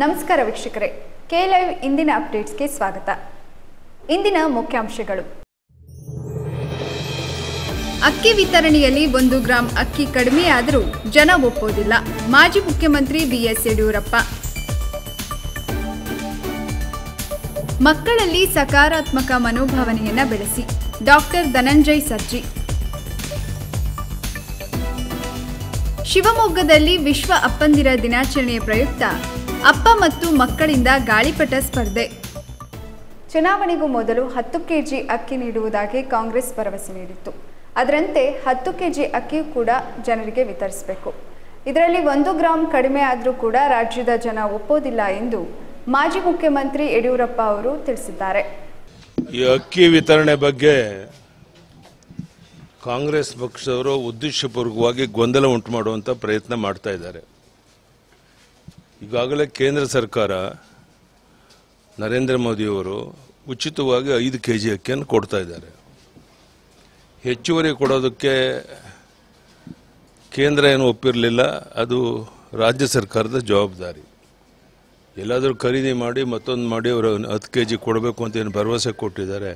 ನಮಸ್ಕಾರ ವೀಕ್ಷಕರೇ K live ಇಂದಿನ ಅಪ್ಡೇಟ್ಸ್ಗೆ ಸ್ವಾಗತ ಇಂದಿನ ಮುಖ್ಯಾಂಶಗಳು ಅಕ್ಕಿ ವಿತರಣೆಯಲ್ಲಿ ಒಂದು ಗ್ರಾಂ ಅಕ್ಕಿ ಕಡಿಮೆಯಾದರೂ ಜನ ಒಪ್ಪೋದಿಲ್ಲ ಮಾಜಿ ಮುಖ್ಯಮಂತ್ರಿ ಬಿಎಸ್ ಯಡಿಯೂರಪ್ಪ ಮಕ್ಕಳಲ್ಲಿ ಸಕಾರಾತ್ಮಕ ಮನೋಭಾವನೆಯನ್ನ ಬೆಳೆಸಿ ಡಾಕ್ಟರ್ ಧನಂಜಯ್ ಸರ್ಜಿ ಶಿವಮೊಗ್ಗದಲ್ಲಿ ವಿಶ್ವ ಅಪ್ಪಂದಿರ ದಿನಾಚರಣೆಯ ಪ್ರಯುಕ್ತ ಅಪ್ಪ ಮತ್ತು ಮಕ್ಕಳಿಂದ ಗಾಳಿಪಟ ಸ್ಪರ್ಧೆ ಚುನಾವಣೆಗೂ ಮೊದಲು ಹತ್ತು ಕೆಜಿ ಅಕ್ಕಿ ನೀಡುವುದಾಗಿ ಕಾಂಗ್ರೆಸ್ ಭರವಸೆ ನೀಡಿತ್ತು ಅದರಂತೆ ಹತ್ತು ಕೆಜಿ ಅಕ್ಕಿ ಕೂಡ ಜನರಿಗೆ ವಿತರಿಸಬೇಕು ಇದರಲ್ಲಿ ಒಂದು ಗ್ರಾಂ ಕಡಿಮೆ ಆದರೂ ಕೂಡ ರಾಜ್ಯದ ಜನ ಒಪ್ಪೋದಿಲ್ಲ ಎಂದು ಮಾಜಿ ಮುಖ್ಯಮಂತ್ರಿ ಯಡಿಯೂರಪ್ಪ ಅವರು ತಿಳಿಸಿದ್ದಾರೆ ಈ ಅಕ್ಕಿ ವಿತರಣೆ ಬಗ್ಗೆ ಕಾಂಗ್ರೆಸ್ ಪಕ್ಷದವರು ಉದ್ದೇಶಪೂರ್ವಕವಾಗಿ ಗೊಂದಲ ಉಂಟು ಮಾಡುವಂತ ಪ್ರಯತ್ನ ಮಾಡ್ತಾ ಇದ್ದಾರೆ ಈಗಾಗಲೇ ಕೇಂದ್ರ ಸರ್ಕಾರ ನರೇಂದ್ರ ಮೋದಿಯವರು ಉಚಿತವಾಗಿ ಐದು ಕೆ ಜಿ ಅಕ್ಕಿಯನ್ನು ಕೊಡ್ತಾ ಇದ್ದಾರೆ ಹೆಚ್ಚುವರಿ ಕೊಡೋದಕ್ಕೆ ಕೇಂದ್ರ ಏನು ಒಪ್ಪಿರಲಿಲ್ಲ ಅದು ರಾಜ್ಯ ಸರ್ಕಾರದ ಜವಾಬ್ದಾರಿ ಎಲ್ಲಾದರೂ ಖರೀದಿ ಮಾಡಿ ಮತ್ತೊಂದು ಮಾಡಿ ಅವರು ಹತ್ತು ಕೆ ಜಿ ಕೊಡಬೇಕು ಅಂತ ಏನು ಭರವಸೆ ಕೊಟ್ಟಿದ್ದಾರೆ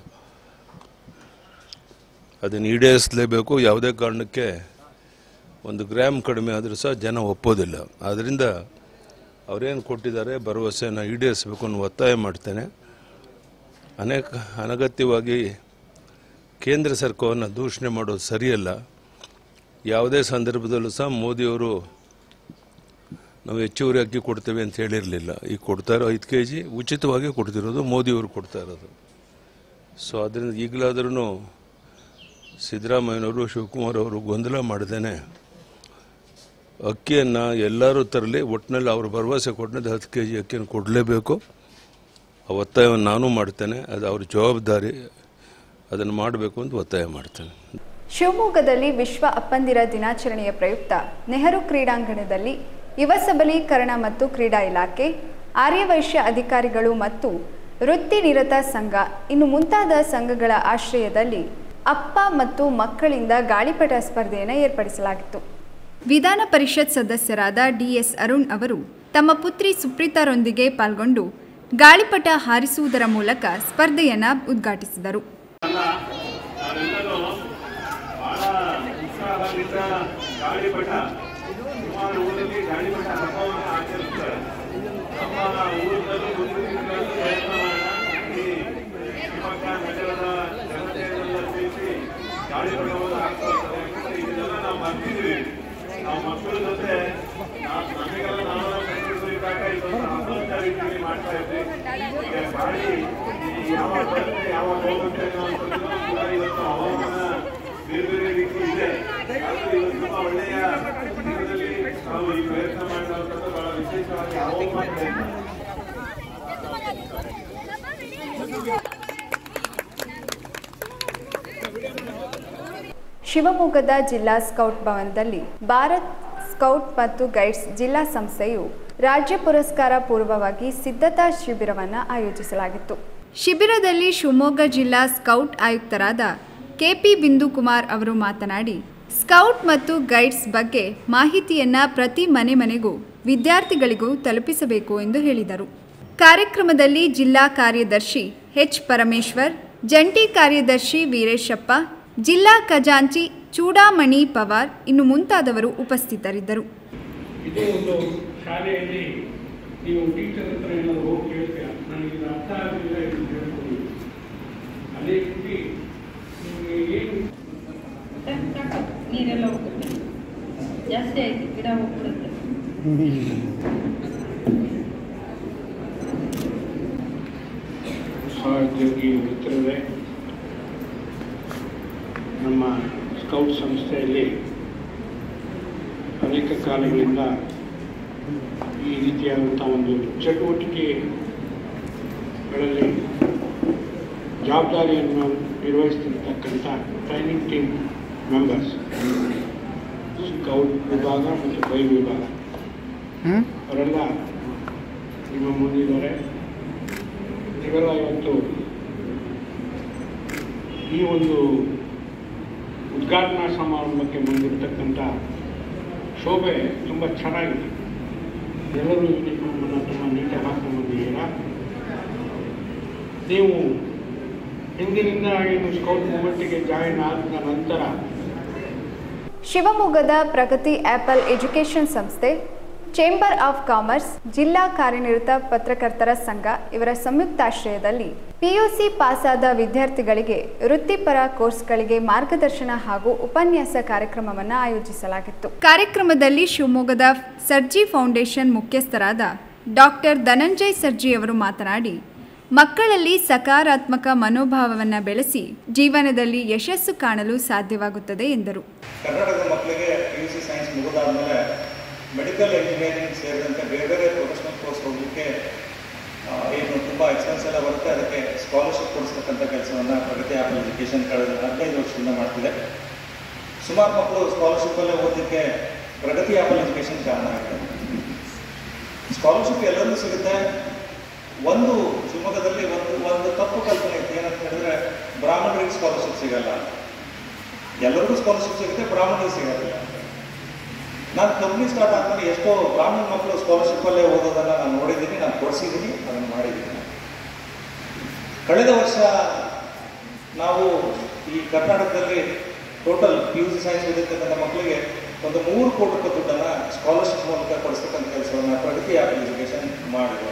ಅದನ್ನು ಈಡೇರಿಸಲೇಬೇಕು ಯಾವುದೇ ಕಾರಣಕ್ಕೆ ಒಂದು ಗ್ರಾಮ್ ಕಡಿಮೆ ಆದರೂ ಸಹ ಜನ ಒಪ್ಪೋದಿಲ್ಲ ಆದ್ದರಿಂದ ಅವರೇನು ಕೊಟ್ಟಿದ್ದಾರೆ ಭರವಸೆಯನ್ನು ಈಡೇರಿಸಬೇಕು ಅನ್ನೋ ಒತ್ತಾಯ ಮಾಡ್ತೇನೆ ಅನೇಕ ಅನಗತ್ಯವಾಗಿ ಕೇಂದ್ರ ಸರ್ಕಾರವನ್ನು ದೂಷಣೆ ಮಾಡೋದು ಸರಿಯಲ್ಲ ಯಾವುದೇ ಸಂದರ್ಭದಲ್ಲೂ ಸಹ ಮೋದಿಯವರು ನಾವು ಹೆಚ್ಚುವರಿ ಅಕ್ಕಿ ಕೊಡ್ತೇವೆ ಅಂತ ಹೇಳಿರಲಿಲ್ಲ ಈಗ ಕೊಡ್ತಾ ಇರೋ ಐದು ಕೆ ಜಿ ಉಚಿತವಾಗಿ ಕೊಡ್ತಿರೋದು ಮೋದಿಯವರು ಕೊಡ್ತಾ ಇರೋದು ಸೊ ಅದರಿಂದ ಈಗಲಾದ್ರೂ ಸಿದ್ದರಾಮಯ್ಯನವರು ಶಿವಕುಮಾರ್ ಅವರು ಗೊಂದಲ ಮಾಡ್ದೇನೆ ಅಕ್ಕಿಯನ್ನು ಎಲ್ಲರೂ ತರಲಿ ಒಟ್ಟಿನಲ್ಲಿ ಅವರು ಭರವಸೆ ಕೊಟ್ಟಿದ್ದು ಹತ್ತು ಕೆ ಜಿ ಅಕ್ಕಿಯನ್ನು ಕೊಡಲೇಬೇಕು ಆ ಒತ್ತಾಯವನ್ನು ನಾನು ಮಾಡ್ತೇನೆ ಅದು ಅವ್ರ ಜವಾಬ್ದಾರಿ ಅದನ್ನು ಮಾಡಬೇಕು ಅಂತ ಒತ್ತಾಯ ಮಾಡ್ತೇನೆ ಶಿವಮೊಗ್ಗದಲ್ಲಿ ವಿಶ್ವ ಅಪ್ಪಂದಿರ ದಿನಾಚರಣೆಯ ಪ್ರಯುಕ್ತ ನೆಹರು ಕ್ರೀಡಾಂಗಣದಲ್ಲಿ ಯುವ ಸಬಲೀಕರಣ ಮತ್ತು ಕ್ರೀಡಾ ಇಲಾಖೆ ಆರ್ಯವೈಶ್ಯ ಅಧಿಕಾರಿಗಳು ಮತ್ತು ವೃತ್ತಿ ನಿರತ ಸಂಘ ಇನ್ನು ಮುಂತಾದ ಸಂಘಗಳ ಆಶ್ರಯದಲ್ಲಿ ಅಪ್ಪ ಮತ್ತು ಮಕ್ಕಳಿಂದ ಗಾಳಿಪಟ ಸ್ಪರ್ಧೆಯನ್ನು ಏರ್ಪಡಿಸಲಾಗಿತ್ತು ವಿಧಾನ ಪರಿಷತ್ ಸದಸ್ಯರಾದ ಡಿಎಸ್ ಅರುಣ್ ಅವರು ತಮ್ಮ ಪುತ್ರಿ ಸುಪ್ರೀತಾರೊಂದಿಗೆ ಪಾಲ್ಗೊಂಡು ಗಾಳಿಪಟ ಹಾರಿಸುವುದರ ಮೂಲಕ ಸ್ಪರ್ಧೆಯನ್ನು ಉದ್ಘಾಟಿಸಿದರು ನಾವೆಲ್ಲರೂ ಬಹಳ ಉತ್ಸಾಹದಿಂದ ಗಾಳಿಪಟ ಸುಮಾರು ಊರಲ್ಲಿ ಗಾಳಿಪಟ ಹಬ್ಬವನ್ನು ಆಚರಿಸ್ತಾರೆ ನಮ್ಮ ಊರಿನಲ್ಲಿ ಒಂದು ತಿಂಗಳಲ್ಲಿ ಪ್ರಯತ್ನ ಮಾಡೋಣ ಈ ಶಿವಮೊಗ್ಗ ನಗರದ ಜನತೆಯನ್ನೆಲ್ಲ ಸೇರಿಸಿ ಗಾಳಿಪಟವನ್ನು ಹಾಕ್ತಾರೆ ಯಾಕಂದ್ರೆ ಇದನ್ನೆಲ್ಲ ನಾವು ಮರ್ತಿದ್ದೀವಿ ನಾವು ಮಕ್ಕಳ ಜೊತೆ ನಾವು ನಮಗೆಲ್ಲ ನಾವೆಲ್ಲ ಕಣ್ಣು ಇದ್ದಾಗ ಇದೊಂದು ಹಬ್ಬದ ರೀತಿಯಲ್ಲಿ ಮಾಡ್ತಾ ಇದ್ವಿ ಈಗ ಗಾಳಿ ಈ ಯಾವಾಗ ಬರುತ್ತೆ ಯಾವಾಗ ಹೋಗುತ್ತೆ ಅನ್ನೋವಂಥದ್ದನ್ನು ಕೂಡ ಇವತ್ತು ಹವಾಮಾನ ಬೇರೆ ಬೇರೆ ರೀತಿ ಇದೆ ಆದ್ರೂ ಇವತ್ತು ತುಂಬಾ ಒಳ್ಳೆಯ ದಿನದಲ್ಲಿ ನಾವು ಈ ಪ್ರಯತ್ನ ಮಾಡಿರುವಂಥದ್ದು ಬಹಳ ವಿಶೇಷವಾಗಿ ಹವಾಮಾನ ಪ್ರಯತ್ನ ಶಿವಮೊಗ್ಗದ ಜಿಲ್ಲಾ ಸ್ಕೌಟ್ ಭವನದಲ್ಲಿ ಭಾರತ್ ಸ್ಕೌಟ್ ಮತ್ತು ಗೈಡ್ಸ್ ಜಿಲ್ಲಾ ಸಂಸ್ಥೆಯು ರಾಜ್ಯ ಪುರಸ್ಕಾರ ಪೂರ್ವವಾಗಿ ಸಿದ್ಧತಾ ಶಿಬಿರವನ್ನು ಆಯೋಜಿಸಲಾಗಿತ್ತು ಶಿಬಿರದಲ್ಲಿ ಶಿವಮೊಗ್ಗ ಜಿಲ್ಲಾ ಸ್ಕೌಟ್ ಆಯುಕ್ತರಾದ ಕೆಪಿ ಬಿಂದು ಕುಮಾರ್ ಅವರು ಮಾತನಾಡಿ ಸ್ಕೌಟ್ ಮತ್ತು ಗೈಡ್ಸ್ ಬಗ್ಗೆ ಮಾಹಿತಿಯನ್ನ ಪ್ರತಿ ಮನೆ ಮನೆಗೂ ವಿದ್ಯಾರ್ಥಿಗಳಿಗೂ ತಲುಪಿಸಬೇಕು ಎಂದು ಹೇಳಿದರು ಕಾರ್ಯಕ್ರಮದಲ್ಲಿ ಜಿಲ್ಲಾ ಕಾರ್ಯದರ್ಶಿ ಎಚ್ ಪರಮೇಶ್ವರ್ ಜಂಟಿ ಕಾರ್ಯದರ್ಶಿ ವೀರೇಶಪ್ಪ ಜಿಲ್ಲಾ ಖಜಾಂಚಿ ಚೂಡಾಮಣಿ ಪವಾರ್ ಇನ್ನು ಮುಂತಾದವರು ಉಪಸ್ಥಿತರಿದ್ದರು ಇದೇ ಒಂದು ಶಾಲೆಯಲ್ಲಿ ನೀವು ಟೀಚರ್ ಹತ್ರ ಏನಾದ್ರು ಹೋಗಿ ಕೇಳ್ತೀರ ನನಗೆ ಇದು ಅರ್ಥ ಆಗಲಿಲ್ಲ ಇದು ಹೇಳ್ಕೊಡಿ ಅದೇ ರೀತಿ ನಿಮಗೆ ಏನು ನೀರೆಲ್ಲ ಹೋಗುತ್ತೆ ಜಾಸ್ತಿ ಆಯ್ತು ಗಿಡ ಹೋಗ್ಬಿಡುತ್ತೆ ಸಹೋದ್ಯೋಗಿ ಮಿತ್ರರೇ ನಮ್ಮ ಸ್ಕೌಟ್ ಸಂಸ್ಥೆಯಲ್ಲಿ ಅನೇಕ ಕಾಲಗಳಿಂದ ಈ ರೀತಿಯಾದಂಥ ಒಂದು ಚಟುವಟಿಕೆಗಳಲ್ಲಿ ಜವಾಬ್ದಾರಿಯನ್ನು ನಿರ್ವಹಿಸ್ತಿರ್ತಕ್ಕಂಥ ಟ್ರೈನಿಂಗ್ ಟೀಮ್ ಮೆಂಬರ್ಸ್ ಸ್ಕೌಟ್ ವಿಭಾಗ ಮತ್ತು ಗೈಡ್ ವಿಭಾಗ ಅವರೆಲ್ಲ ನಿಮ್ಮ ಮುಂದಿದ್ದಾರೆ ಇವರೆಲ್ಲ ಇವತ್ತು ಈ ಒಂದು ಉದ್ಘಾಟನಾ ಸಮಾರಂಭಕ್ಕೆ ಬಂದಿರತಕ್ಕಂಥ ಶೋಭೆ ತುಂಬ ಚೆನ್ನಾಗಿದೆ ಎಲ್ಲರೂ ಯೂನಿಫಾರ್ಮನ್ನು ವಿಷಯವನ್ನು ತುಂಬ ನೀಟಾಗಿ ಹಾಕೊಂಡು ಬಂದಿದ್ದೀರಾ ನೀವು ಹಿಂದಿನಿಂದ ಏನು ಸ್ಕೌಟ್ ಮೂಮೆಂಟಿಗೆ ಜಾಯಿನ್ ಆದ ನಂತರ ಶಿವಮೊಗ್ಗದ ಪ್ರಗತಿ ಆಪಲ್ ಎಜುಕೇಷನ್ ಸಂಸ್ಥೆ ಚೇಂಬರ್ ಆಫ್ ಕಾಮರ್ಸ್ ಜಿಲ್ಲಾ ಕಾರ್ಯನಿರತ ಪತ್ರಕರ್ತರ ಸಂಘ ಇವರ ಸಂಯುಕ್ತಾಶ್ರಯದಲ್ಲಿ ಪಿಯುಸಿ ಪಾಸಾದ ವಿದ್ಯಾರ್ಥಿಗಳಿಗೆ ವೃತ್ತಿಪರ ಕೋರ್ಸ್ಗಳಿಗೆ ಮಾರ್ಗದರ್ಶನ ಹಾಗೂ ಉಪನ್ಯಾಸ ಕಾರ್ಯಕ್ರಮವನ್ನು ಆಯೋಜಿಸಲಾಗಿತ್ತು ಕಾರ್ಯಕ್ರಮದಲ್ಲಿ ಶಿವಮೊಗ್ಗದ ಸರ್ಜಿ ಫೌಂಡೇಶನ್ ಮುಖ್ಯಸ್ಥರಾದ ಡಾಕ್ಟರ್ ಧನಂಜಯ್ ಸರ್ಜಿ ಅವರು ಮಾತನಾಡಿ ಮಕ್ಕಳಲ್ಲಿ ಸಕಾರಾತ್ಮಕ ಮನೋಭಾವವನ್ನು ಬೆಳೆಸಿ ಜೀವನದಲ್ಲಿ ಯಶಸ್ಸು ಕಾಣಲು ಸಾಧ್ಯವಾಗುತ್ತದೆ ಎಂದರು ಕರ್ನಾಟಕದ ಮಕ್ಕಳಿಗೆ ಪಿ ಯು ಸಿ ಸೈನ್ಸ್ ಮುಗಿದಾದ್ಮೇಲೆ ಮೆಡಿಕಲ್ ಇಂಜಿನಿಯರಿಂಗ್ ಸೇರಿದಂತೆ ಬೇರೆ ಬೇರೆ ಪ್ರೊಫೆಷನಲ್ ಕೋರ್ಸ್ ಹೋಗಲಿಕ್ಕೆ ಆ, ಏನು ತುಂಬ ಎಕ್ಸ್ಪೆನ್ಸ್ ಎಲ್ಲ ಬರುತ್ತೆ ಅದಕ್ಕೆ ಸ್ಕಾಲರ್ಶಿಪ್ ಕೊಡಿಸ್ತಕ್ಕಂಥ ಕೆಲಸವನ್ನು ಪ್ರಗತಿ ಆ್ಯಪ್ ಎಜುಕೇಷನ್ ಕಳೆದ ಹದಿನೈದು ವರ್ಷದಿಂದ ಮಾಡ್ತಿದೆ ಸುಮಾರು ಮಕ್ಕಳು ಸ್ಕಾಲರ್ಶಿಪ್ಪಲ್ಲೇ ಓದಲಿಕ್ಕೆ ಪ್ರಗತಿ ಆ್ಯಪಲ್ ಎಜುಕೇಷನ್ ಕಾರಣ ಆಗಿದೆ ಸ್ಕಾಲರ್ಶಿಪ್ ಎಲ್ಲರಿಗೂ ಸಿಗುತ್ತೆ ಒಂದು ಶಿವಮೊಗ್ಗದಲ್ಲಿ ಒಂದು ಒಂದು ತಪ್ಪು ಕಲ್ಪನೆ ಇತ್ತು ಏನಂತ ಹೇಳಿದ್ರೆ ಬ್ರಾಹ್ಮಣರಿಗೆ ಸ್ಕಾಲರ್ಶಿಪ್ ಸಿಗಲ್ಲ ಎಲ್ಲರಿಗೂ ಸ್ಕಾಲರ್ಶಿಪ್ ಸಿಗುತ್ತೆ ಬ್ರಾಹ್ಮಣರಿಗೆ ಸಿಗೋದಿಲ್ಲ ನಾನು ಕಂಪ್ನಿ ಸ್ಟಾರ್ಟ್ ಆದ್ಮೇಲೆ ಎಷ್ಟೋ ಬ್ರಾಹ್ಮಣ ಮಕ್ಕಳು ಸ್ಕಾಲರ್ಶಿಪ್ಪಲ್ಲೇ ಓದೋದನ್ನು ನಾನು ನೋಡಿದ್ದೀನಿ ನಾನು ಕೊಡಿಸಿದ್ದೀನಿ ಅದನ್ನು ಮಾಡಿದ್ದೀನಿ ಕಳೆದ ವರ್ಷ ನಾವು ಈ ಕರ್ನಾಟಕದಲ್ಲಿ total P U C science ಓದಿರ್ತಕ್ಕಂಥ ಮಕ್ಕಳಿಗೆ ಒಂದು ಮೂರು ಕೋಟಿ ರೂಪಾಯಿ ದುಡ್ಡನ್ನು ಸ್ಕಾಲರ್ಶಿಪ್ ಮೂಲಕ ಕೊಡಿಸ್ತಕ್ಕಂಥ ಕೆಲಸವನ್ನು ಪ್ರಗತಿ ಆ್ಯಪ್ ಎಜುಕೇಷನ್ ಮಾಡಿದೆ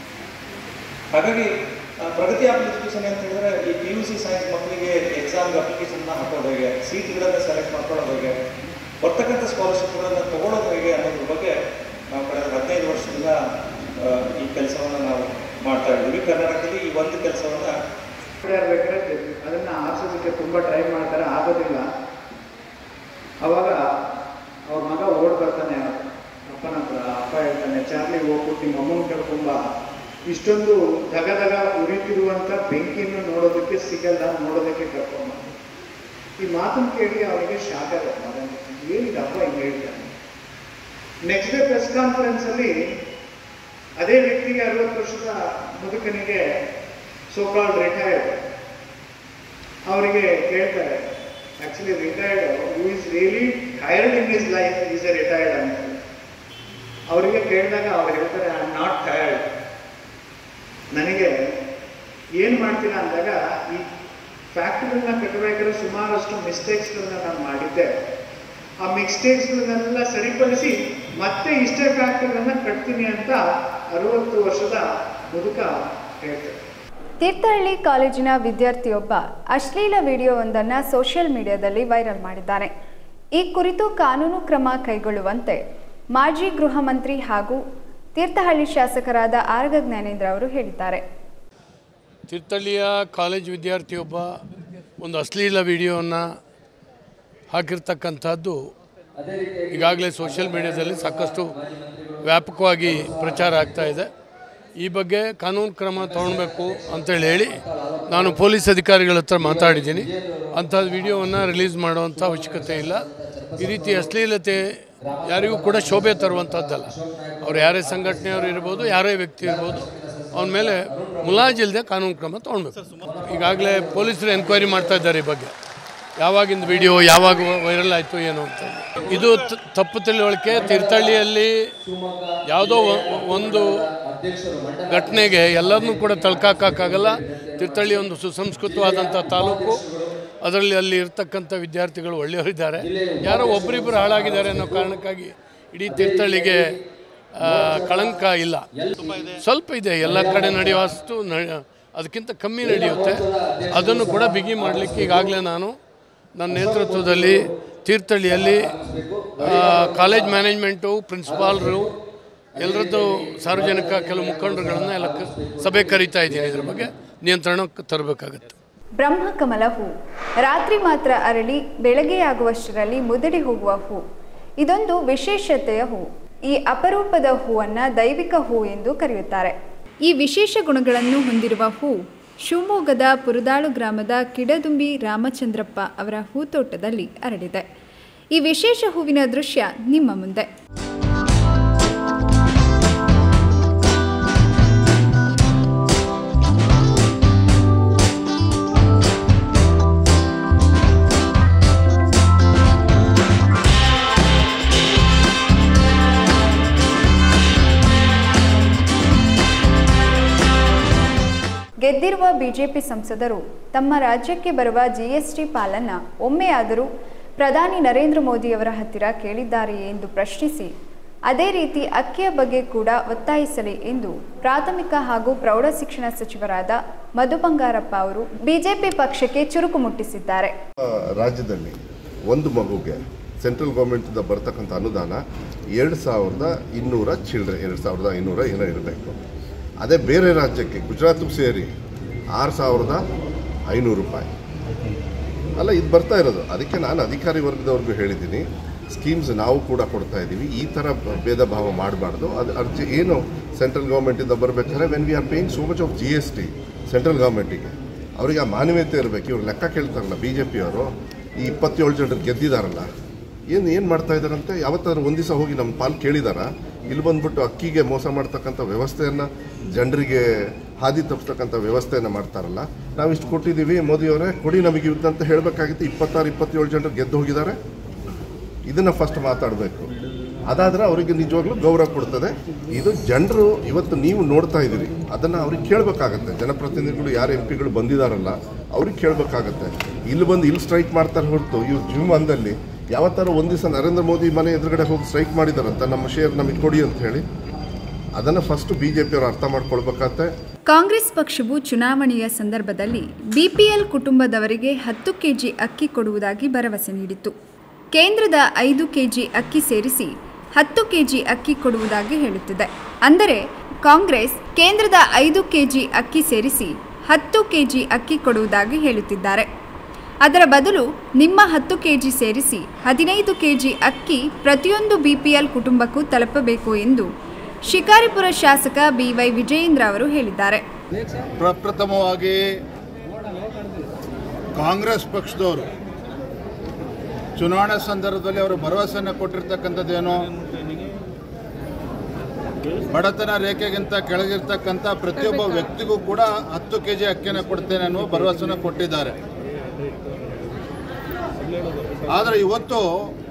ಹಾಗಾಗಿ ಆ, ಪ್ರಗತಿ ಆ್ಯಪ್ ಎಜುಕೇಷನ್ ಅಂತ ಹೇಳಿದ್ರೆ ಈ ಪಿ ಯು ಸಿ ಸೈನ್ಸ್ ಮಕ್ಕಳಿಗೆ ಎಕ್ಸಾಮ್ಗೆ ಅಪ್ಲಿಕೇಶನ್ನ ಹಾಕೋದು ಹೇಗೆ ಸೀಟ್ಗಳನ್ನು ಸೆಲೆಕ್ಟ್ ಮಾಡ್ಕೊಳ್ಳೋದು ಹೇಗೆ ಬರ್ತಕ್ಕಂಥ ಸ್ಕಾಲರ್ಶಿಪ್ಗಳನ್ನು ತಗೊಳ್ಳೋದು ಹೇಗೆ ಅನ್ನೋದ್ರ ಬಗ್ಗೆ ನಾವು ಕಳೆದ ಹದಿನೈದು ವರ್ಷದಿಂದ ಆ, ಈ ಕೆಲಸವನ್ನು ನಾವು ಮಾಡ್ತಾ ಇದ್ದೀವಿ ಕರ್ನಾಟಕದಲ್ಲಿ ಈ ಒಂದು ಕೆಲಸವನ್ನು ಇರ್ಬೇಕಾದ್ರೆ ಅದನ್ನ ಆರಿಸೋದಕ್ಕೆ ತುಂಬ ಟ್ರೈ ಮಾಡ್ತಾರೆ ಆಗೋದಿಲ್ಲ ಅವಾಗ ಅವ್ರ ಮಗ ಓಡ್ ಬರ್ತಾನೆ ಅಪ್ಪನ ಹತ್ರ ಅಪ್ಪ ಹೇಳ್ತಾನೆ ಚಾರ್ಲಿ ಹೋಗ್ಬಿಟ್ಟು ನಿಮ್ಮ ಅಮ್ಮನ ಕರ್ಕೊಂಬ ಇಷ್ಟೊಂದು ದಗ ದಗ ಉರಿತಿರುವಂಥ ಬೆಂಕಿಯನ್ನು ನೋಡೋದಕ್ಕೆ ಸಿಗಲ್ಲ ನೋಡೋದಕ್ಕೆ ಕರ್ಕೊಂಬ ಈ ಮಾತನ್ನು ಕೇಳಿ ಅವನಿಗೆ ಶಾಕ್ ಆಗುತ್ತೆ ಮಗನಿಗೆ ಏನಿದೆ ಅಪ್ಪ ಹಿಂಗೆ ಹೇಳ್ತಾನೆ ನೆಕ್ಸ್ಟ್ ಡೇ ಪ್ರೆಸ್ ಕಾನ್ಫರೆನ್ಸಲ್ಲಿ ಅದೇ ವ್ಯಕ್ತಿಗೆ ಅರವತ್ತು ವರ್ಷದ ಮುದುಕನಿಗೆ ಸೋ ಕಾಲ್ಡ್ ರಿಟೈರ್ಡ್ ಅವರಿಗೆ ಕೇಳ್ತಾರೆ actually retired who is really tired in his life is a retired ಅಂತ ಅವರಿಗೆ ಕೇಳಿದಾಗ ಅವ್ರು ಹೇಳ್ತಾರೆ ಐ ಆಮ್ ನಾಟ್ ಟೈರ್ಡ್ ನನಗೆ ಏನು ಮಾಡ್ತೀರಾ ಅಂದಾಗ ಈ ಫ್ಯಾಕ್ಟ್ರಿಗಳನ್ನ ಕಟ್ಟಬೇಕಾದ್ರೆ ಸುಮಾರಷ್ಟು ಮಿಸ್ಟೇಕ್ಸ್ಗಳನ್ನ ನಾನು ಮಾಡಿದ್ದೆ ಆ ಮಿಸ್ಟೇಕ್ಸ್ಗಳನ್ನೆಲ್ಲ ಸರಿಪಡಿಸಿ ಮತ್ತೆ ಇಷ್ಟೇ ಫ್ಯಾಕ್ಟ್ರಿಗಳನ್ನ ಕಟ್ತೀನಿ ಅಂತ ಅರವತ್ತು ವರ್ಷದ ಮುದುಕ ಹೇಳ್ತಾರೆ ತೀರ್ಥಹಳ್ಳಿ ಕಾಲೇಜಿನ ವಿದ್ಯಾರ್ಥಿಯೊಬ್ಬ ಅಶ್ಲೀಲ ವಿಡಿಯೋವೊಂದನ್ನು ಸೋಷಿಯಲ್ ಮೀಡಿಯಾದಲ್ಲಿ ವೈರಲ್ ಮಾಡಿದ್ದಾನೆ ಈ ಕುರಿತು ಕಾನೂನು ಕ್ರಮ ಕೈಗೊಳ್ಳುವಂತೆ ಮಾಜಿ ಗೃಹ ಮಂತ್ರಿ ಹಾಗೂ ತೀರ್ಥಹಳ್ಳಿ ಶಾಸಕರಾದ ಆರಗ ಜ್ಞಾನೇಂದ್ರ ಅವರು ಹೇಳಿದ್ದಾರೆ ತೀರ್ಥಹಳ್ಳಿಯ ಕಾಲೇಜ್ ವಿದ್ಯಾರ್ಥಿಯೊಬ್ಬ ಒಂದು ಅಶ್ಲೀಲ ವಿಡಿಯೋವನ್ನು ಹಾಕಿರ್ತಕ್ಕಂಥದ್ದು ಈಗಾಗಲೇ ಸೋಷಿಯಲ್ ಮೀಡಿಯಾದಲ್ಲಿ ಸಾಕಷ್ಟು ವ್ಯಾಪಕವಾಗಿ ಪ್ರಚಾರ ಆಗ್ತಾ ಇದೆ ಈ ಬಗ್ಗೆ ಕಾನೂನು ಕ್ರಮ ತಗೊಳ್ಬೇಕು ಅಂತೇಳಿ ಹೇಳಿ ನಾನು ಪೊಲೀಸ್ ಅಧಿಕಾರಿಗಳ ಹತ್ರ ಮಾತಾಡಿದ್ದೀನಿ ಅಂಥ ವಿಡಿಯೋವನ್ನು ರಿಲೀಸ್ ಮಾಡುವಂಥ ಅವಶ್ಯಕತೆ ಇಲ್ಲ ಈ ರೀತಿ ಅಶ್ಲೀಲತೆ ಯಾರಿಗೂ ಕೂಡ ಶೋಭೆ ತರುವಂಥದ್ದಲ್ಲ ಅವ್ರು ಯಾರೇ ಸಂಘಟನೆಯವರು ಇರ್ಬೋದು ಯಾರೇ ವ್ಯಕ್ತಿ ಇರ್ಬೋದು ಅವನ ಮೇಲೆ ಮುಲಾಜಿಲ್ಲದೆ ಕಾನೂನು ಕ್ರಮ ತೊಗೊಳ್ಬೇಕು ಈಗಾಗಲೇ ಪೊಲೀಸರು ಎನ್ಕ್ವೈರಿ ಮಾಡ್ತಾ ಇದ್ದಾರೆ ಈ ಬಗ್ಗೆ ಯಾವಾಗಿಂದ ವಿಡಿಯೋ ಯಾವಾಗ ವೈರಲ್ ಆಯಿತು ಏನು ಅಂತ ಇದು ತ- ತಪ್ಪು ತಿಳುವಳಿಕೆ ತೀರ್ಥಹಳ್ಳಿಯಲ್ಲಿ ಯಾವುದೋ ಒ- ಒಂದು ಘಟನೆಗೆ ಎಲ್ಲರನ್ನೂ ಕೂಡ ತಳ್ಕಾಕಾಗಲ್ಲ ತೀರ್ಥಹಳ್ಳಿ ಒಂದು ಸುಸಂಸ್ಕೃತವಾದಂಥ ತಾಲೂಕು ಅದರಲ್ಲಿ ಅಲ್ಲಿ ಇರ್ತಕ್ಕಂಥ ವಿದ್ಯಾರ್ಥಿಗಳು ಒಳ್ಳೆಯವರಿದ್ದಾರೆ ಯಾರೋ ಒಬ್ಬರಿಬ್ಬರು ಹಾಳಾಗಿದ್ದಾರೆ ಅನ್ನೋ ಕಾರಣಕ್ಕಾಗಿ ಇಡೀ ತೀರ್ಥಹಳ್ಳಿಗೆ ಆ, ಕಳಂಕ ಇಲ್ಲ ಸ್ವಲ್ಪ ಇದೆ ಎಲ್ಲ ಕಡೆ ನಡೆಯುವಷ್ಟು ನ ಅದಕ್ಕಿಂತ ಕಮ್ಮಿ ನಡೆಯುತ್ತೆ ಅದನ್ನು ಕೂಡ ಬಿಗಿ ಮಾಡಲಿಕ್ಕೆ ಈಗಾಗಲೇ ನಾನು ನನ್ನ ನೇತೃತ್ವದಲ್ಲಿ ತೀರ್ಥಹಳ್ಳಿಯಲ್ಲಿ ಆ, ಕಾಲೇಜ್ ಮ್ಯಾನೇಜ್ಮೆಂಟು ಪ್ರಿನ್ಸಿಪಾಲ್ರು ಎಲ್ಲರದ್ದು ಸಾರ್ವಜನಿಕ ಕೆಲವು ಮುಖಂಡರುಗಳನ್ನ ಎಲ್ಲ ಕ- ಸಭೆ ಕರೀತಾ ಇದ್ದೀನಿ ಇದ್ರ ಬಗ್ಗೆ ನಿಯಂತ್ರಣಕ್ಕೆ ತರಬೇಕಾಗತ್ತೆ ಬ್ರಹ್ಮಕಮಲ ಹೂ ರಾತ್ರಿ ಮಾತ್ರ ಅರಳಿ ಬೆಳಗ್ಗೆಯಾಗುವಷ್ಟರಲ್ಲಿ ಮುದಡಿ ಹೋಗುವ ಹೂ ಇದೊಂದು ವಿಶೇಷತೆಯ ಹೂ ಈ ಅಪರೂಪದ ಹೂವನ್ನು ದೈವಿಕ ಹೂ ಎಂದು ಕರೆಯುತ್ತಾರೆ ಈ ವಿಶೇಷ ಗುಣಗಳನ್ನು ಹೊಂದಿರುವ ಹೂ ಶಿವಮೊಗ್ಗದ ಪುರದಾಳು ಗ್ರಾಮದ ಕಿಡದುಂಬಿ ರಾಮಚಂದ್ರಪ್ಪ ಅವರ ಹೂತೋಟದಲ್ಲಿ ಅರಳಿದೆ ಈ ವಿಶೇಷ ಹೂವಿನ ದೃಶ್ಯ ನಿಮ್ಮ ಮುಂದೆ ಗೆದ್ದಿರುವ ಬಿಜೆಪಿ ಸಂಸದರು ತಮ್ಮ ರಾಜ್ಯಕ್ಕೆ ಬರುವ ಜಿಎಸ್ಟಿ ಪಾಲನ್ನ ಒಮ್ಮೆಯಾದರೂ ಪ್ರಧಾನಿ ನರೇಂದ್ರ ಮೋದಿಯವರ ಹತ್ತಿರ ಕೇಳಿದ್ದಾರೆಯೇ ಎಂದು ಪ್ರಶ್ನಿಸಿ ಅದೇ ರೀತಿ ಅಕ್ಕಿಯ ಬಗ್ಗೆ ಕೂಡ ಒತ್ತಾಯಿಸಲಿ ಎಂದು ಪ್ರಾಥಮಿಕ ಹಾಗೂ ಪ್ರೌಢಶಿಕ್ಷಣ ಸಚಿವರಾದ ಮಧು ಬಂಗಾರಪ್ಪ ಅವರು ಬಿಜೆಪಿ ಪಕ್ಷಕ್ಕೆ ಚುರುಕು ಮುಟ್ಟಿಸಿದ್ದಾರೆ ರಾಜ್ಯದಲ್ಲಿ ಒಂದು ಮಗುಗೆ ಸೆಂಟ್ರಲ್ ಗೌರ್ಮೆಂಟಿಂದ ಬರ್ತಕ್ಕಂಥ ಅನುದಾನ ಎರಡು ಸಾವಿರದ ಇನ್ನೂರ ಚಿಲ್ಲರೆ ಎರಡು ಸಾವಿರದ ಐನೂರ ಏನೋ ಇರಬೇಕು ಅದೇ ಬೇರೆ ರಾಜ್ಯಕ್ಕೆ ಗುಜರಾತ್ಗೂ ಸೇರಿ ಆರು ಸಾವಿರದ ಐನೂರು ರೂಪಾಯಿ ಅಲ್ಲ ಇದು ಬರ್ತಾ ಇರೋದು ಅದಕ್ಕೆ ನಾನು ಅಧಿಕಾರಿ ವರ್ಗದವ್ರಿಗೂ ಹೇಳಿದ್ದೀನಿ ಸ್ಕೀಮ್ಸ್ ನಾವು ಕೂಡ ಕೊಡ್ತಾ ಇದ್ದೀವಿ ಈ ಥರ ಭೇದ ಭಾವ ಮಾಡಬಾರ್ದು ಅದು ಅರ್ಜಿ ಏನು ಸೆಂಟ್ರಲ್ ಗೌರ್ಮೆಂಟಿಂದ ಬರಬೇಕಾದ್ರೆ when we are paying so much of G S T central ಗೌರ್ಮೆಂಟಿಗೆ ಅವರಿಗೆ ಆ ಮಾನವೀಯತೆ ಇರಬೇಕು ಇವ್ರು ಲೆಕ್ಕ ಕೇಳ್ತಾರಲ್ಲ ಬಿ ಜೆ ಪಿಯವರು ಈ ಇಪ್ಪತ್ತೇಳು ಜನರು ಗೆದ್ದಿದ್ದಾರಲ್ಲ ಏನು ಏನು ಮಾಡ್ತಾ ಇದ್ದಾರಂತೆ ಯಾವತ್ತಾದ್ರೂ ಒಂದು ದಿವಸ ಹೋಗಿ ನಮ್ಮ ಪಾಲು ಕೇಳಿದಾರ ಇಲ್ಲಿ ಬಂದ್ಬಿಟ್ಟು ಅಕ್ಕಿಗೆ ಮೋಸ ಮಾಡ್ತಕ್ಕಂಥ ವ್ಯವಸ್ಥೆಯನ್ನು ಜನರಿಗೆ ಹಾದಿ ತಪ್ಪಿಸ್ತಕ್ಕಂಥ ವ್ಯವಸ್ಥೆಯನ್ನು ಮಾಡ್ತಾರಲ್ಲ ನಾವು ಇಷ್ಟು ಕೊಟ್ಟಿದ್ದೀವಿ ಮೋದಿಯವರೇ ಕೊಡಿ ನಮಗೆ ಯುದ್ಧ ಅಂತ ಹೇಳಬೇಕಾಗಿತ್ತು ಇಪ್ಪತ್ತಾರು ಇಪ್ಪತ್ತೇಳು ಜನರು ಗೆದ್ದು ಹೋಗಿದ್ದಾರೆ ಇದನ್ನು ಫಸ್ಟ್ ಮಾತಾಡಬೇಕು ಅದಾದರೆ ಅವರಿಗೆ ನಿಜವಾಗ್ಲೂ ಗೌರವ ಕೊಡ್ತದೆ ಇದು ಜನರು ಇವತ್ತು ನೀವು ನೋಡ್ತಾ ಇದ್ದೀರಿ ಅದನ್ನು ಅವ್ರಿಗೆ ಕೇಳಬೇಕಾಗತ್ತೆ ಜನಪ್ರತಿನಿಧಿಗಳು ಯಾರು ಎಂ ಪಿಗಳು ಬಂದಿದ್ದಾರಲ್ಲ ಅವ್ರಿಗೆ ಕೇಳಬೇಕಾಗತ್ತೆ ಇಲ್ಲಿ ಬಂದು ಇಲ್ಲಿ ಸ್ಟ್ರೈಕ್ ಮಾಡ್ತಾರೆ ಹೊರತು ಇವ್ರ ಜೀವಮಾನದಲ್ಲಿ ಯಾವತ್ತಾರು ಒಂದು ದಿವಸ ನರೇಂದ್ರ ಮೋದಿ ಮನೆ ಎದುರುಗಡೆ ಹೋಗಿ ಸ್ಟ್ರೈಕ್ ಮಾಡಿದಾರಂತ ನಮ್ಮ ಶೇರ್ ನಮಗೆ ಕೊಡಿ ಅಂತ ಹೇಳಿ ಅದನ್ನು ಫಸ್ಟು ಬಿ ಜೆ ಪಿಯವರು ಅರ್ಥ ಮಾಡ್ಕೊಳ್ಬೇಕಾಗತ್ತೆ ಕಾಂಗ್ರೆಸ್ ಪಕ್ಷವು ಚುನಾವಣೆಯ ಸಂದರ್ಭದಲ್ಲಿ ಬಿಪಿಎಲ್ ಕುಟುಂಬದವರಿಗೆ ಹತ್ತು ಕೆಜಿ ಅಕ್ಕಿ ಕೊಡುವುದಾಗಿ ಭರವಸೆ ನೀಡಿತ್ತು ಕೇಂದ್ರದ ಐದು ಕೆಜಿ ಅಕ್ಕಿ ಸೇರಿಸಿ ಹತ್ತು ಕೆಜಿ ಅಕ್ಕಿ ಕೊಡುವುದಾಗಿ ಹೇಳುತ್ತಿದೆ ಅಂದರೆ ಕಾಂಗ್ರೆಸ್ ಕೇಂದ್ರದ ಐದು ಕೆಜಿ ಅಕ್ಕಿ ಸೇರಿಸಿ ಹತ್ತು ಕೆಜಿ ಅಕ್ಕಿ ಕೊಡುವುದಾಗಿ ಹೇಳುತ್ತಿದ್ದಾರೆ ಅದರ ಬದಲು ನಿಮ್ಮ ಹತ್ತು ಕೆಜಿ ಸೇರಿಸಿ ಹದಿನೈದು ಕೆಜಿ ಅಕ್ಕಿ ಪ್ರತಿಯೊಂದು ಬಿಪಿಎಲ್ ಕುಟುಂಬಕ್ಕೂ ತಲುಪಬೇಕು ಎಂದು ಶಿಕಾರಿಪುರ ಶಾಸಕ ಬಿವೈ ವಿಜಯೇಂದ್ರ ಅವರು ಹೇಳಿದ್ದಾರೆ ಪ್ರಪ್ರಥಮವಾಗಿ ಕಾಂಗ್ರೆಸ್ ಪಕ್ಷದವರು ಚುನಾವಣೆ ಸಂದರ್ಭದಲ್ಲಿ ಅವರು ಭರವಸೆಯನ್ನು ಕೊಟ್ಟಿರ್ತಕ್ಕಂಥದ್ದೇನು ಬಡತನ ರೇಖೆಗಿಂತ ಕೆಳಗಿರ್ತಕ್ಕಂಥ ಪ್ರತಿಯೊಬ್ಬ ವ್ಯಕ್ತಿಗೂ ಕೂಡ ಹತ್ತು ಕೆ ಜಿ ಅಕ್ಕಿಯನ್ನು ಕೊಡ್ತೇನೆ ಅನ್ನುವ ಭರವಸೆಯನ್ನು ಕೊಟ್ಟಿದ್ದಾರೆ ಆದರೆ ಇವತ್ತು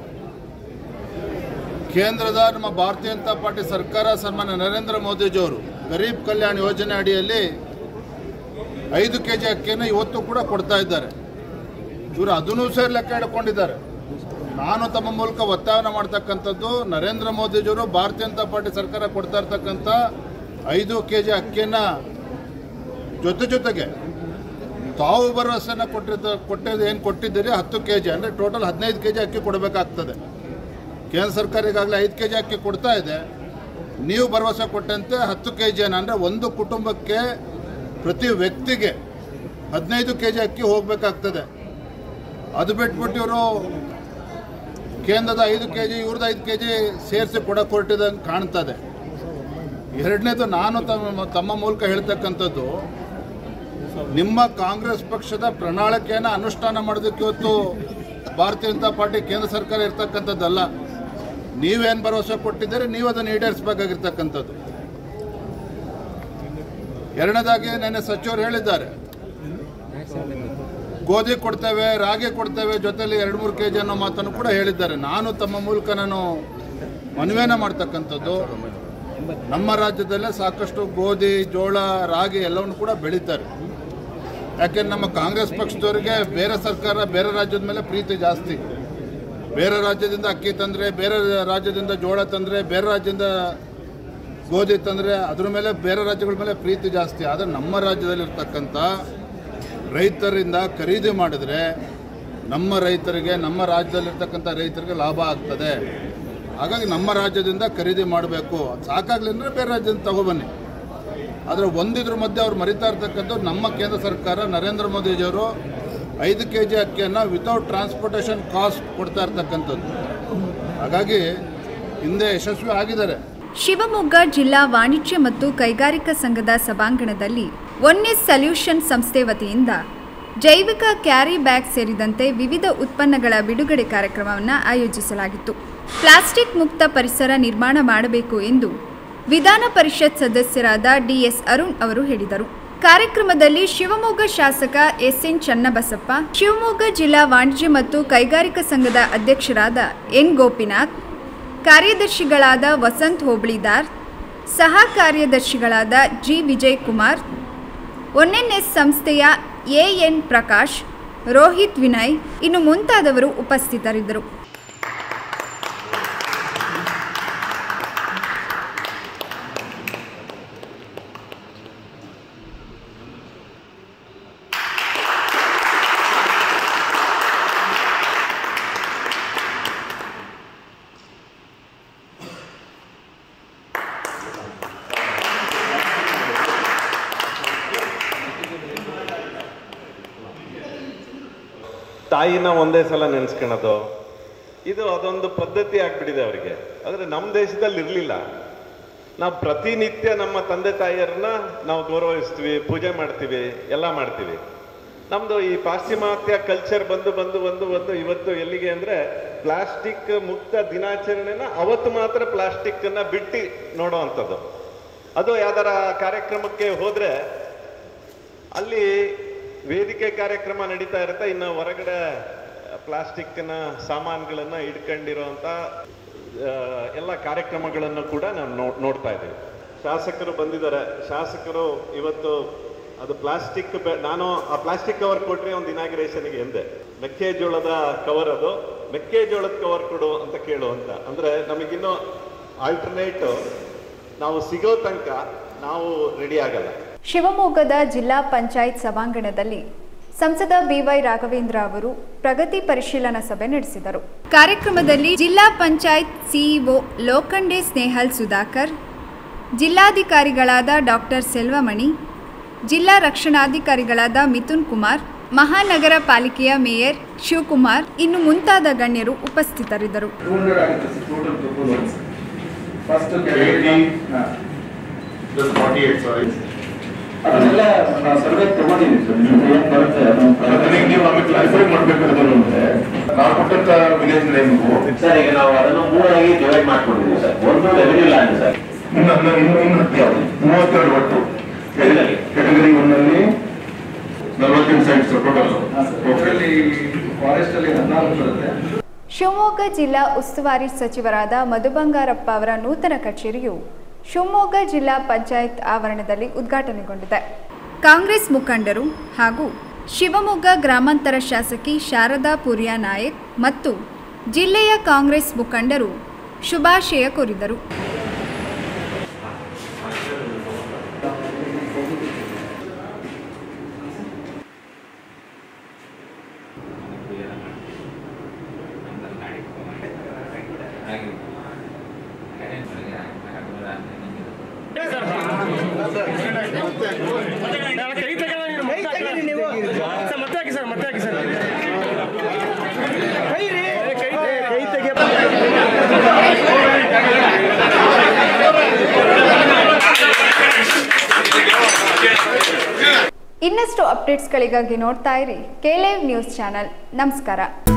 ಕೇಂದ್ರದ ನಮ್ಮ ಭಾರತೀಯ ಜನತಾ ಪಾರ್ಟಿ ಸರ್ಕಾರ ಸನ್ಮಾನ್ಯ ನರೇಂದ್ರ ಮೋದಿಜಿಯವರು ಗರೀಬ್ ಕಲ್ಯಾಣ್ ಯೋಜನೆ ಅಡಿಯಲ್ಲಿ ಐದು ಕೆ ಜಿ ಅಕ್ಕಿಯನ್ನು ಇವತ್ತು ಕೂಡ ಕೊಡ್ತಾ ಇದ್ದಾರೆ ಇವರು ಅದನ್ನೂ ಸೇರಿ ಲೆಕ್ಕ ಹಿಡ್ಕೊಂಡಿದ್ದಾರೆ ನಾನು ತಮ್ಮ ಮೂಲಕ ಒತ್ತಾಯನ ಮಾಡ್ತಕ್ಕಂಥದ್ದು ನರೇಂದ್ರ ಮೋದಿಜಿಯವರು ಭಾರತೀಯ ಜನತಾ ಪಾರ್ಟಿ ಸರ್ಕಾರ ಕೊಡ್ತಾ ಇರ್ತಕ್ಕಂಥ ಐದು ಕೆ ಜಿ ಅಕ್ಕಿಯನ್ನು ಜೊತೆ ಜೊತೆಗೆ ತಾವು ಭರವಸೆಯನ್ನು ಕೊಟ್ಟಿದ್ದ ಕೊಟ್ಟಿದ್ದು ಏನು ಕೊಟ್ಟಿದ್ದೀರಿ ಹತ್ತು ಕೆ ಜಿ ಅಂದರೆ ಟೋಟಲ್ ಹದಿನೈದು ಕೆ ಜಿ ಅಕ್ಕಿ ಕೊಡಬೇಕಾಗ್ತದೆ ಕೇಂದ್ರ ಸರ್ಕಾರ ಈಗಾಗಲೇ ಐದು ಕೆ ಜಿ ಅಕ್ಕಿ ಕೊಡ್ತಾ ಇದೆ ನೀವು ಭರವಸೆ ಕೊಟ್ಟಂತೆ ಹತ್ತು ಕೆ ಜಿಯನ್ನು ಅಂದರೆ ಒಂದು ಕುಟುಂಬಕ್ಕೆ ಪ್ರತಿ ವ್ಯಕ್ತಿಗೆ ಹದಿನೈದು ಕೆ ಜಿ ಅಕ್ಕಿ ಹೋಗಬೇಕಾಗ್ತದೆ ಅದು ಬಿಟ್ಬಿಟ್ಟು ಇವರು ಕೇಂದ್ರದ ಐದು ಕೆ ಜಿ ಇವ್ರದ್ದು ಐದು ಕೆ ಜಿ ಸೇರಿಸಿ ಕೊಡಕ್ಕೆ ಹೊರಟಿದಂಗೆ ಕಾಣ್ತದೆ ಎರಡನೇದು ನಾನು ತಮ್ಮ ತಮ್ಮ ಮೂಲಕ ಹೇಳ್ತಕ್ಕಂಥದ್ದು ನಿಮ್ಮ ಕಾಂಗ್ರೆಸ್ ಪಕ್ಷದ ಪ್ರಣಾಳಿಕೆಯನ್ನು ಅನುಷ್ಠಾನ ಮಾಡೋದಕ್ಕೆ ಇವತ್ತು ಭಾರತೀಯ ಜನತಾ ಪಾರ್ಟಿ ಕೇಂದ್ರ ಸರ್ಕಾರ ಇರ್ತಕ್ಕಂಥದ್ದಲ್ಲ ನೀವೇನು ಭರವಸೆ ಕೊಟ್ಟಿದ್ದೀರಿ ನೀವು ಅದನ್ನು ಈಡೇರಿಸಬೇಕಾಗಿರ್ತಕ್ಕಂಥದ್ದು ಎರಡನೇದಾಗಿ ನೆನ್ನೆ ಸಚಿವರು ಹೇಳಿದ್ದಾರೆ ಗೋಧಿ ಕೊಡ್ತೇವೆ ರಾಗಿ ಕೊಡ್ತೇವೆ ಜೊತೆಲಿ ಎರಡು ಮೂರು ಕೆ ಜಿ ಅನ್ನೋ ಮಾತನ್ನು ಕೂಡ ಹೇಳಿದ್ದಾರೆ ನಾನು ತಮ್ಮ ಮೂಲಕ ನಾನು ಮನವಿಯನ್ನು ಮಾಡ್ತಕ್ಕಂಥದ್ದು ನಮ್ಮ ರಾಜ್ಯದಲ್ಲೇ ಸಾಕಷ್ಟು ಗೋಧಿ ಜೋಳ ರಾಗಿ ಎಲ್ಲವನ್ನು ಕೂಡ ಬೆಳೀತಾರೆ ಯಾಕೆಂದ್ರೆ ನಮ್ಮ ಕಾಂಗ್ರೆಸ್ ಪಕ್ಷದವರಿಗೆ ಬೇರೆ ಸರ್ಕಾರ ಬೇರೆ ರಾಜ್ಯದ ಮೇಲೆ ಪ್ರೀತಿ ಜಾಸ್ತಿ ಬೇರೆ ರಾಜ್ಯದಿಂದ ಅಕ್ಕಿ ತಂದರೆ ಬೇರೆ ರಾಜ್ಯದಿಂದ ಜೋಳ ತಂದರೆ ಬೇರೆ ರಾಜ್ಯದಿಂದ ಗೋಧಿ ತಂದರೆ ಅದ್ರ ಮೇಲೆ ಬೇರೆ ರಾಜ್ಯಗಳ ಮೇಲೆ ಪ್ರೀತಿ ಜಾಸ್ತಿ ಆದರೆ ನಮ್ಮ ರಾಜ್ಯದಲ್ಲಿರ್ತಕ್ಕಂಥ ರೈತರಿಂದ ಖರೀದಿ ಮಾಡಿದ್ರೆ ನಮ್ಮ ರೈತರಿಗೆ ನಮ್ಮ ರಾಜ್ಯದಲ್ಲಿರ್ತಕ್ಕಂಥ ರೈತರಿಗೆ ಲಾಭ ಆಗ್ತದೆ ಹಾಗಾಗಿ ನಮ್ಮ ರಾಜ್ಯದಿಂದ ಖರೀದಿ ಮಾಡಬೇಕು ಸಾಕಾಗಲಿ ಅಂದರೆ ಬೇರೆ ರಾಜ್ಯದಿಂದ ತಗೊಬನ್ನಿ ಆದರೆ ಒಂದಿದ್ರ ಮಧ್ಯೆ ಅವ್ರು ಮರಿತಾ ಇರ್ತಕ್ಕಂಥ ನಮ್ಮ ಕೇಂದ್ರ ಸರ್ಕಾರ ನರೇಂದ್ರ ಮೋದಿಜಿಯವರು ಐದು ಕೆ ಜಿ ಅಕ್ಕಿಯನ್ನು ವಿತೌಟ್ ಟ್ರಾನ್ಸ್ಪೋರ್ಟೇಷನ್ ಕಾಸ್ಟ್ ಕೊಡ್ತಾ ಇರ್ತಕ್ಕಂಥದ್ದು ಹಾಗಾಗಿ ಹಿಂದೆ ಯಶಸ್ವಿ ಆಗಿದ್ದಾರೆ ಶಿವಮೊಗ್ಗ ಜಿಲ್ಲಾ ವಾಣಿಜ್ಯ ಮತ್ತು ಕೈಗಾರಿಕಾ ಸಂಘದ ಸಭಾಂಗಣದಲ್ಲಿ ಒನ್ನೆಸ್ ಸಲ್ಯೂಷನ್ ಸಂಸ್ಥೆ ವತಿಯಿಂದ ಜೈವಿಕ ಕ್ಯಾರಿ ಬ್ಯಾಗ್ ಸೇರಿದಂತೆ ವಿವಿಧ ಉತ್ಪನ್ನಗಳ ಬಿಡುಗಡೆ ಕಾರ್ಯಕ್ರಮವನ್ನು ಆಯೋಜಿಸಲಾಗಿತ್ತು ಪ್ಲಾಸ್ಟಿಕ್ ಮುಕ್ತ ಪರಿಸರ ನಿರ್ಮಾಣ ಮಾಡಬೇಕು ಎಂದು ವಿಧಾನ ಪರಿಷತ್ ಸದಸ್ಯರಾದ ಡಿಎಸ್ ಅರುಣ್ ಅವರು ಹೇಳಿದರು ಕಾರ್ಯಕ್ರಮದಲ್ಲಿ ಶಿವಮೊಗ್ಗ ಶಾಸಕ ಎಸ್ಎನ್ ಚನ್ನಬಸಪ್ಪ ಶಿವಮೊಗ್ಗ ಜಿಲ್ಲಾ ವಾಣಿಜ್ಯ ಮತ್ತು ಕೈಗಾರಿಕಾ ಸಂಘದ ಅಧ್ಯಕ್ಷರಾದ ಎನ್ ಗೋಪಿನಾಥ್ ಕಾರ್ಯದರ್ಶಿಗಳಾದ ವಸಂತ್ ಹೋಬಳಿದಾರ್ ಸಹ ಕಾರ್ಯದರ್ಶಿಗಳಾದ ಜಿ ವಿಜಯ್ ಕುಮಾರ್ ಒನ್ಎನ್ಎಸ್ ಸಂಸ್ಥೆಯ ಎಎನ್ ಪ್ರಕಾಶ್ ರೋಹಿತ್ ವಿನಯ್ ಇನ್ನು ಮುಂತಾದವರು ಉಪಸ್ಥಿತರಿದ್ದರು ತಾಯಿನ ಒಂದೇ ಸಲ ನೆನೆಸ್ಕೊಳೋದು ಇದು ಅದೊಂದು ಪದ್ಧತಿ ಆಗ್ಬಿಟ್ಟಿದೆ ಅವರಿಗೆ ಆದರೆ ನಮ್ಮ ದೇಶದಲ್ಲಿ ಇರಲಿಲ್ಲ ನಾವು ಪ್ರತಿನಿತ್ಯ ನಮ್ಮ ತಂದೆ ತಾಯಿಯರನ್ನ ನಾವು ಗೌರವಿಸ್ತೀವಿ ಪೂಜೆ ಮಾಡ್ತೀವಿ ಎಲ್ಲ ಮಾಡ್ತೀವಿ ನಮ್ಮದು ಈ ಪಾಶ್ಚಿಮಾತ್ಯ ಕಲ್ಚರ್ ಬಂದು ಬಂದು ಬಂದು ಬಂದು ಇವತ್ತು ಎಲ್ಲಿಗೆ ಅಂದರೆ ಪ್ಲಾಸ್ಟಿಕ್ ಮುಕ್ತ ದಿನಾಚರಣೆನ ಅವತ್ತು ಮಾತ್ರ ಪ್ಲಾಸ್ಟಿಕ್ಕನ್ನು ಬಿಟ್ಟು ನೋಡೋ ಅಂಥದ್ದು ಅದು ಯಾವ್ದಾರ ಕಾರ್ಯಕ್ರಮಕ್ಕೆ ಹೋದರೆ ಅಲ್ಲಿ ವೇದಿಕೆ ಕಾರ್ಯಕ್ರಮ ನಡೀತಾ ಇರುತ್ತೆ ಇನ್ನು ಹೊರಗಡೆ ಪ್ಲಾಸ್ಟಿಕ್ನ ಸಾಮಾನುಗಳನ್ನ ಇಟ್ಕೊಂಡಿರುವಂತ ಆ, ಎಲ್ಲ ಕಾರ್ಯಕ್ರಮಗಳನ್ನು ಕೂಡ ನಾವು ನೋ ನೋಡ್ತಾ ಇದ್ದೀವಿ ಶಾಸಕರು ಬಂದಿದ್ದಾರೆ ಶಾಸಕರು ಇವತ್ತು ಅದು ಪ್ಲಾಸ್ಟಿಕ್ ನಾನು ಆ ಪ್ಲಾಸ್ಟಿಕ್ ಕವರ್ ಕೊಟ್ರೆ ಒಂದು ಇನಾಗ್ರೇಷನ್ಗೆ ಎಂದೆ ಮೆಕ್ಕೆಜೋಳದ ಕವರ್ ಅದು ಮೆಕ್ಕೆಜೋಳದ ಕವರ್ ಕೊಡು ಅಂತ ಕೇಳು ಅಂತ ಅಂದ್ರೆ ನಮಗಿನ್ನೂ ಆಲ್ಟರ್ನೇಟ್ ನಾವು ಸಿಗೋ ತನಕ ನಾವು ರೆಡಿ ಆಗಲ್ಲ ಶಿವಮೊಗ್ಗದ ಜಿಲ್ಲಾ ಪಂಚಾಯತ್ ಸಭಾಂಗಣದಲ್ಲಿ ಸಂಸದ ಬಿವೈ ರಾಘವೇಂದ್ರ ಅವರು ಪ್ರಗತಿ ಪರಿಶೀಲನಾ ಸಭೆ ನಡೆಸಿದರು ಕಾರ್ಯಕ್ರಮದಲ್ಲಿ ಜಿಲ್ಲಾ ಪಂಚಾಯತ್ ಸಿಇಒ ಲೋಖಂಡೆ ಸ್ನೇಹಲ್ ಸುಧಾಕರ್ ಜಿಲ್ಲಾಧಿಕಾರಿಗಳಾದ ಡಾಕ್ಟರ್ ಸೆಲ್ವಮಣಿ ಜಿಲ್ಲಾ ರಕ್ಷಣಾಧಿಕಾರಿಗಳಾದ ಮಿಥುನ್ ಕುಮಾರ್ ಮಹಾನಗರ ಪಾಲಿಕೆಯ ಮೇಯರ್ ಶಿವಕುಮಾರ್ ಇನ್ನು ಮುಂತಾದ ಗಣ್ಯರು ಉಪಸ್ಥಿತರಿದ್ದರು ಟೂ ಹಂಡ್ರೆಡ್ ಆಗುತ್ತೆ total proposals first plus forty eight sorry ಅದನ್ನೆಲ್ಲ ನಾವು ಸರ್ವೆ ತಗೊಂಡಿದ್ದೀವಿ ಸರ್ ನಿಮ್ಗೆ ಏನ್ ಬರುತ್ತೆ ಅದನ್ನ ನೀವು ಆಮೇಲೆ ಕ್ಲಾರಿಫೈ ಮಾಡ್ಬೇಕು ಅದನ್ನು ಅಂದ್ರೆ ನಾವು ಕೊಟ್ಟಂತ ವಿಲೇಜ್ ನೇಮ್ಗೂ ಸರ್ ಈಗ ನಾವು ಅದನ್ನು ಮೂರಾಗಿ ಡಿವೈಡ್ ಮಾಡ್ಕೊಂಡಿದ್ದೀವಿ ಸರ್ ಒಂದು ರೆವಿನ್ಯೂ ಲ್ಯಾಂಡ್ ಸರ್ ಇನ್ನು ಅದನ್ನ ಇನ್ನು ಇನ್ನು ಹತ್ತು ಯಾವುದು ಮೂವತ್ತೆರಡು ಒಟ್ಟು ಕೆಟಗರಿ ಒನ್ನಲ್ಲಿ ನಲವತ್ತೆಂಟು ಸೈಟ್ಸ್ ಟೋಟಲ್ ಓಕೆ ಫಾರೆಸ್ಟ್ ಅಲ್ಲಿ ಹದಿನಾಲ್ಕು ಬರುತ್ತೆ ಶಿವಮೊಗ್ಗ ಜಿಲ್ಲಾ ಉಸ್ತುವಾರಿ ಸಚಿವರಾದ ಮಧು ಬಂಗಾರಪ್ಪ ಅವರ ನೂತನ ಕಚೇರಿಯು ಶಿವಮೊಗ್ಗ ಜಿಲ್ಲಾ ಪಂಚಾಯತ್ ಆವರಣದಲ್ಲಿ ಉದ್ಘಾಟನೆಗೊಂಡಿದೆ ಕಾಂಗ್ರೆಸ್ ಮುಖಂಡರು ಹಾಗೂ ಶಿವಮೊಗ್ಗ ಗ್ರಾಮಾಂತರ ಶಾಸಕಿ ಶಾರದಾ ಪುರಿಯಾ ನಾಯಕ್ ಮತ್ತು ಜಿಲ್ಲೆಯ ಕಾಂಗ್ರೆಸ್ ಮುಖಂಡರು ಶುಭಾಶಯ ಕೋರಿದರು ಇನ್ನಷ್ಟು ಅಪ್ಡೇಟ್ಸ್ಗಳಿಗಾಗಿ ನೋಡ್ತಾ ಇರಿ ಕೇಲೇವ್ ನ್ಯೂಸ್ ಚಾನಲ್ ನಮಸ್ಕಾರ